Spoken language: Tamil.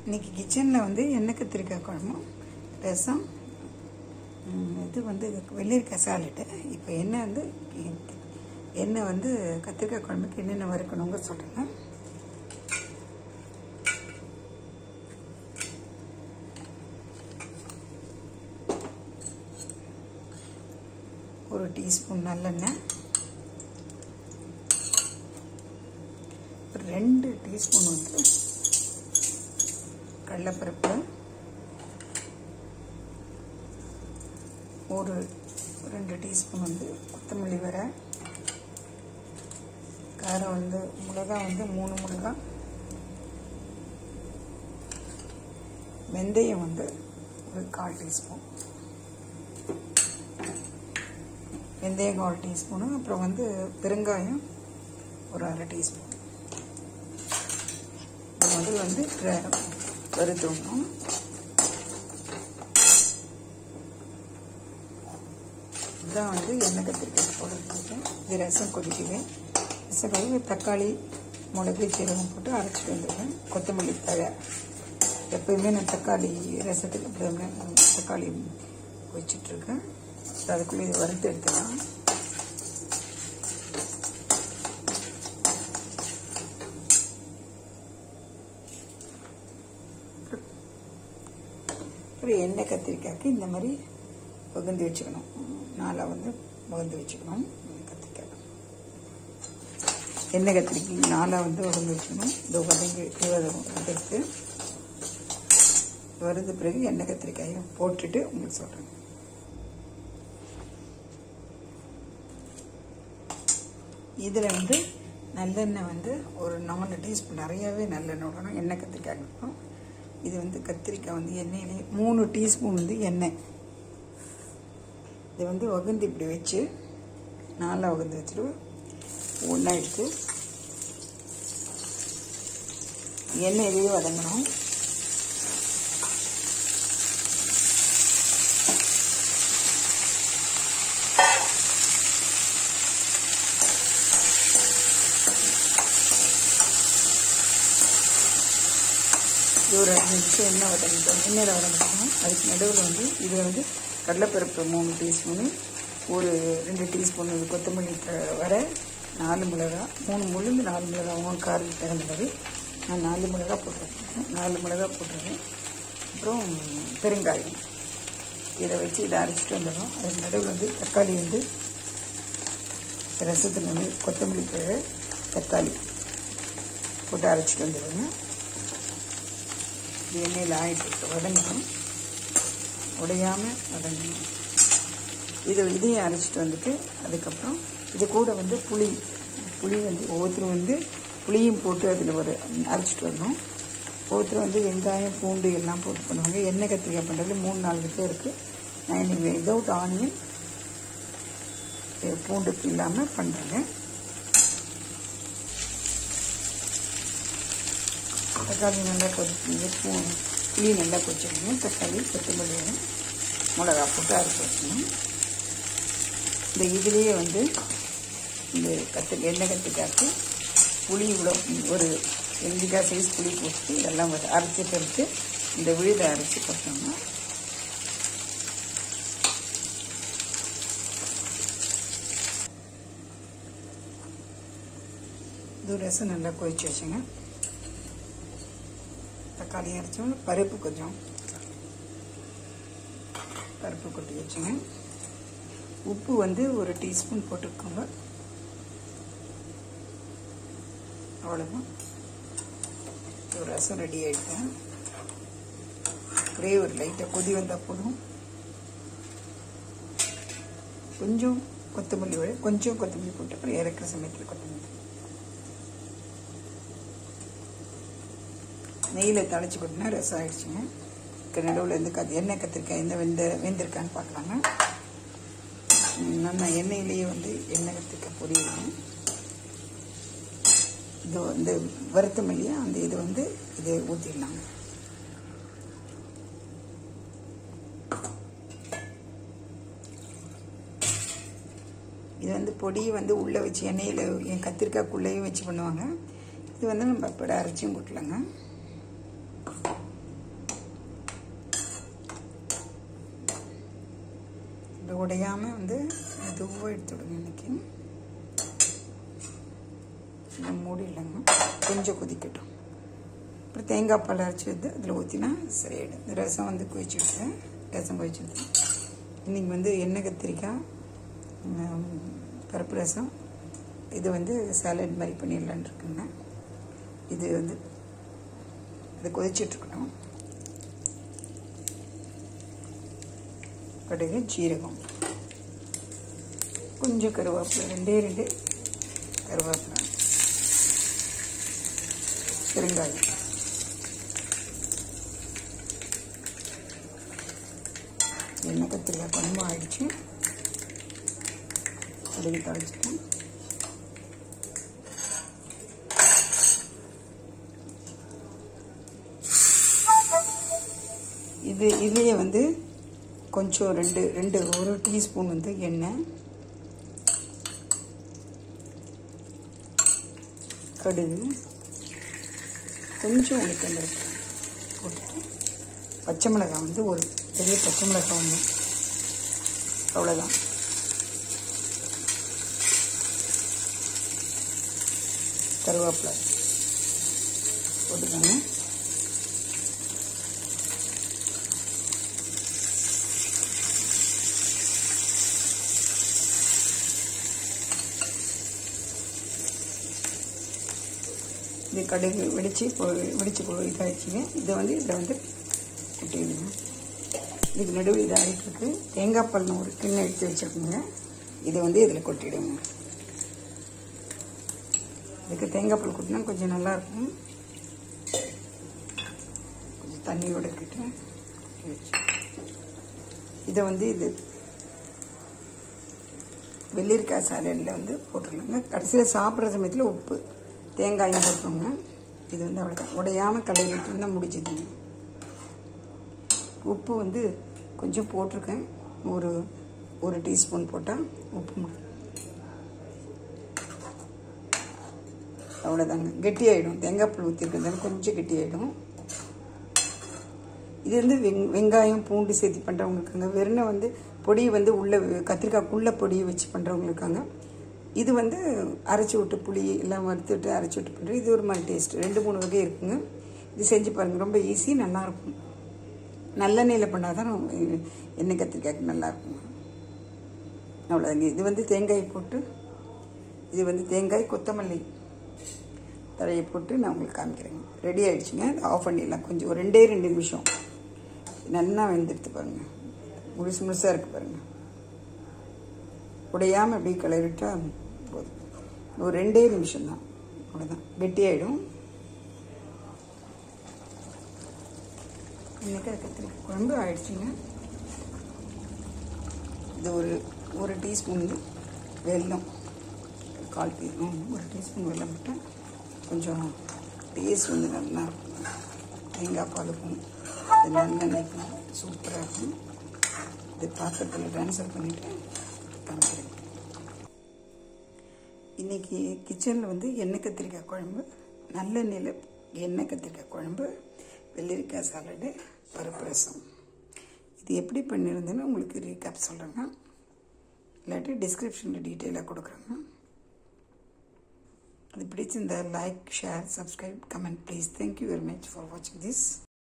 இன்னைக்கு கிச்சனில் வந்து எண்ணெய் கத்திரிக்காய் குழம்பும் ரசம் ம், இது வந்து வெள்ளரிக்காய் சாலட்டு இப்போ எண்ணெய் வந்து எண்ணெய் வந்து கத்திரிக்காய் குழம்புக்கு என்னென்ன வறுக்கணுங்க சொல்கிறேன் ஒரு டீஸ்பூன் நல்லெண்ணெய் ஒரு ரெண்டு டீஸ்பூன் வந்து கடலைப்பருப்பு ஒரு ரெண்டு டீஸ்பூன் வந்து கொத்தமல்லி வரை காரம் வந்து மிளகா வந்து மூணு மிளகா வெந்தயம் வந்து ஒரு கால் டீஸ்பூன் வெந்தயம் கால் டீஸ்பூனு அப்புறம் வந்து பெருங்காயம் ஒரு அரை டீஸ்பூன் இது முதல்ல வந்து ர- வறுத்துடணும் இதுதான் வந்து எண்ணெய் கத்திரிக்காய் போடுறதுக்கு இது ரசம் கொதிக்குது ரசம் கழுவி தக்காளி மிளகு சீரகம் போட்டு அரைச்சிட்டு வந்துடுவேன் கொத்தமல்லி தழை எப்பயுமே நான் தக்காளி ரசத்துக்கு அப்படி தான் தக்காளி வச்சிட்ருக்கேன் அதுக்குள்ளே இது வறுத்து எடுத்துக்கலாம் அப்புறம் எண்ணெய் கத்திரிக்காய்க்கு இந்த மாதிரி பகுந்து வச்சுக்கணும் நாளாக வந்து பகுந்து வச்சுக்கணும் எண்ணெய் கத்திரிக்காய் எண்ணெய் கத்திரிக்காய் நாளாக வந்து வகுந்து வச்சுக்கணும் இந்த வதங்கி வதற்கு வறுந்த பிறகு எண்ணெய் கத்திரிக்காயை போட்டுட்டு உங்களுக்கு சொல்கிறேன் இதில் வந்து நல்லெண்ணெய் வந்து ஒரு நாலு டீஸ்பூன் நிறையாவே நல்லெண்ணெய் விடணும் எண்ணெய் கத்திரிக்காய் விடணும் இது வந்து கத்திரிக்காய் வந்து எண்ணெயிலே மூணு டீஸ்பூன் வந்து எண்ணெய் இது வந்து வகுந்து இப்படி வச்சு நாலாக வகுந்து வச்சுட்டு ஒன்றா எடுத்து எண்ணெயிலேயே வதங்கணும் இது ஒரு அஞ்சு நிமிஷம் எண்ணெய் வதங்கிட்டோம் எண்ணெயில் வதங்கிட்டோம் அதுக்கு நடுவில் வந்து இதில் வந்து கடலைப்பருப்பு மூணு டீஸ்பூனு ஒரு ரெண்டு டீஸ்பூன் கொத்தமல்லி த- வர நாலு மிளகா மூணு முழுந்து நாலு மிளகா மூணு காரத்துக்கு தகுந்த மாதிரி நான் நாலு மிளகா போட்டிருக்கேன் நாலு மிளகா போட்டிருக்கேன் அப்புறம் பெருங்காயம் இதை வச்சு இதை அரைச்சிட்டு வந்துடும் அதுக்கு நடுவில் வந்து தக்காளி வந்து ரசத்தில் வந்து கொத்தமல்லி தழை தக்காளி போட்டு அரைச்சிட்டு வந்துடுங்க இது எண்ணெயில் ஆயிட்டு வதங்கணும் உடையாமல் வதங்கணும் இது இதையும் அரைச்சிட்டு வந்துட்டு அதுக்கப்புறம் இது கூட வந்து புளி புளி வந்து ஒவ்வொருத்தரும் வந்து புளியும் போட்டு அதில் ஒரு அரைச்சிட்டு வரணும் ஒவ்வொருத்தரும் வந்து வெங்காயம் பூண்டு எல்லாம் போட்டு பண்ணுவாங்க எண்ணெய் கத்திரிக்காய் பண்ணுறது மூணு நாலு பேருக்கு நான் இன்னைக்கு விதவுட் ஆனியன் பூண்டுக்கு இல்லாமல் பண்ணுறேங்க தக்காளி நல்லா கொதிச்சு பூ புளி நல்லா கொதிச்சிடணும் தக்காளி கொத்தமல்லி மிளகா போட்டு அரைச்சி வச்சணும் இந்த இதுலேயே வந்து இந்த கத்து எண்ணெய் கத்திரிக்காய்க்கு புளி இவ்வளோ ஒரு வெண்டிக்காய் சைஸ் புளி போட்டு இதெல்லாம் வந்து அரைச்சிட்டு எடுத்து இந்த விழுதை அரைச்சி போட்டோம்னா இது ரசம் நல்லா கொதிச்சு வச்சுங்க தக்காளி அரைச்சோம் பருப்பு கொஞ்சம் பருப்பு கொட்டி வச்சுங்க உப்பு வந்து ஒரு டீஸ்பூன் போட்டுக்கோங்க அவ்வளோதான் ஒரு ரசம் ரெடி ஆகிட்டேன் ஒரே ஒரு லைட்டாக கொதி வந்தால் போதும் கொஞ்சம் கொத்தமல்லி விட கொஞ்சம் கொத்தமல்லி போட்டு அப்புறம் இறக்குற சமயத்தில் கொத்தமல்லி நெய்யில் தழைச்சி கொட்டினா ரசம் ஆயிடுச்சுங்க நடுவில் இருந்து கத் எண்ணெய் கத்திரிக்காய் எந்த வெந்த வெந்திருக்கான்னு பார்க்கலாங்க ம், நல்லா எண்ணெயிலேயே வந்து எண்ணெய் கத்திரிக்காய் பொரியணும் இது வந்து வறுத்தம் இல்லையா அந்த இது வந்து இதை ஊற்றிடலாங்க இது வந்து பொடி வந்து உள்ளே வச்சு எண்ணெயில் என் கத்திரிக்காய்க்குள்ளேயும் வச்சு பண்ணுவாங்க இது வந்து நம்ம அப்படி அரைச்சியும் கொட்டலாங்க உடையாமல் வந்து மெதுவாக எடுத்துவிடுங்க இன்றைக்கி இந்த மூடிடலாங்க கொஞ்சம் கொதிக்கட்டும் அப்புறம் தேங்காய் பால் அரைச்சி வந்து அதில் ஊற்றினா சரியாயிடும் இந்த ரசம் வந்து கொதிச்சுடுறேன் ரசம் கொதிச்சுடுது இன்றைக்கி வந்து எண்ணெய் கத்திரிக்காய் பருப்பு ரசம் இது வந்து சாலட் மாதிரி பண்ணிடலான் இருக்குங்க இது வந்து இது கொதிச்சிட்ருக்கட்டும் கடுகு ஜீரகம் கொஞ்சம் கருவேப்பிலை ரெண்டே ரெண்டு கருவேப்பிலை பெருங்காயம் எண்ணெய் கத்திரிக்காய் குழம்பு ஆயிடுச்சு கடுகு தாளிச்சிட்டேன் இது இதுலேயே வந்து கொஞ்சம் ரெண்டு ரெண்டு ஒரு டீஸ்பூன் வந்து எண்ணெய் கடுகு கொஞ்சம் உளுத்தம்பருப்பு போட்டுட்டு பச்சை மிளகாய் வந்து ஒரு பெரிய பச்சை மிளகாய் ஒன்று அவ்வளோதான் கருவேப்பிலை போட்டுக்கோங்க இது கடுகு வெடித்து பொ வெடித்து பொ இதாகிடுச்சிங்க இதை வந்து இதில் வந்து கொட்டிடுங்க இதுக்கு நடுவில் இது ஆகிட்டுருக்கு தேங்காய் பால் ஒரு கிண்ணம் எடுத்து வச்சுருக்கோங்க இதை வந்து இதில் கொட்டிடுங்க இதுக்கு தேங்காய் பால் கொட்டினா கொஞ்சம் நல்லாயிருக்கும் கொஞ்சம் தண்ணியோட கிட்ட இதை வந்து இது வெள்ளரிக்காய் சாலடில் வந்து போட்டுடலாங்க கடைசியில் சாப்பிட்ற சமயத்தில் உப்பு தேங்காயும் போட்டுருங்க இது வந்து அவ்வளோதான் உடையாமல் கடையிலிட்டு இருந்தால் முடிச்சதுங்க உப்பு வந்து கொஞ்சம் போட்டிருக்கேன் ஒரு ஒரு டீஸ்பூன் போட்டால் உப்பு அவ்வளோதாங்க கெட்டியாயிடும் தேங்காய் பூ ஊற்றிருக்கிறதால கொஞ்சம் கெட்டியாயிடும் இது வந்து வெங் வெங்காயம் பூண்டு சேர்த்து பண்ணுறவங்க இருக்காங்க வெறும் வந்து பொடியை வந்து உள்ள கத்திரிக்காய்க்குள்ளே பொடியை வச்சு பண்ணுறவங்க இருக்காங்க இது வந்து அரைச்சி விட்டு புளி எல்லாம் வறுத்துட்டு அரைச்சி விட்டு பண்ணுறது இது ஒரு மாதிரி டேஸ்ட் ரெண்டு மூணு வகை இருக்குங்க இது செஞ்சு பாருங்கள் ரொம்ப ஈஸி நல்லாயிருக்கும் நல்லெண்ணெயில் பண்ணால் தான் எண்ணெய் கத்திரிக்காய்க்கு நல்லாயிருக்கும் அவ்வளோதாங்க இது வந்து தேங்காய் போட்டு இது வந்து தேங்காய் கொத்தமல்லி தழையை போட்டு நான் உங்களுக்கு காமிக்கிறேங்க ரெடி ஆகிடுச்சுங்க ஆஃப் பண்ணிடலாம் கொஞ்சம் ஒரு ரெண்டே ரெண்டு நிமிஷம் நல்லா வெந்துடுத்து பாருங்கள் முழுசு முழுசாக இருக்குது பாருங்கள் உடையாமல் அப்படியே கிளறிட்டா போதும் ஒரு ரெண்டே நிமிஷம் தான் அவ்வளோதான் கெட்டியாயிடும் இன்றைக்கி கத்திரிக்காய் குழம்பு ஆயிடுச்சுங்க இது ஒரு ஒரு டீஸ்பூன் வெல்லம் கால் டீ ஒரு டீஸ்பூன் வெல்லம் போட்டால் கொஞ்சம் டேஸ்ட் வந்து நல்லா இருக்கும் தேங்காய் பாலுக்கும் இது நல்லெண்ணெய்க்கும் சூப்பராக இருக்கும் இது பாத்திரத்தில் ட்ரான்ஸ்ஃபர் பண்ணிவிட்டு காமிக்கிறேன் இன்றைக்கி கிச்சனில் வந்து எண்ணெய் கத்திரிக்காய் குழம்பு நல்லெண்ணெயில் எண்ணெய் கத்திரிக்காய் குழம்பு வெள்ளரிக்காய் சாலடு பருப்பு ரசம் இது எப்படி பண்ணியிருந்தேன்னு உங்களுக்கு ரீகேப் சொல்கிறேங்க இல்லாட்டி டிஸ்கிரிப்ஷனில் டீட்டெயிலாக கொடுக்குறேங்க அது பிடிச்சிருந்தா like share subscribe comment please thank you very much for வாட்சிங் திஸ்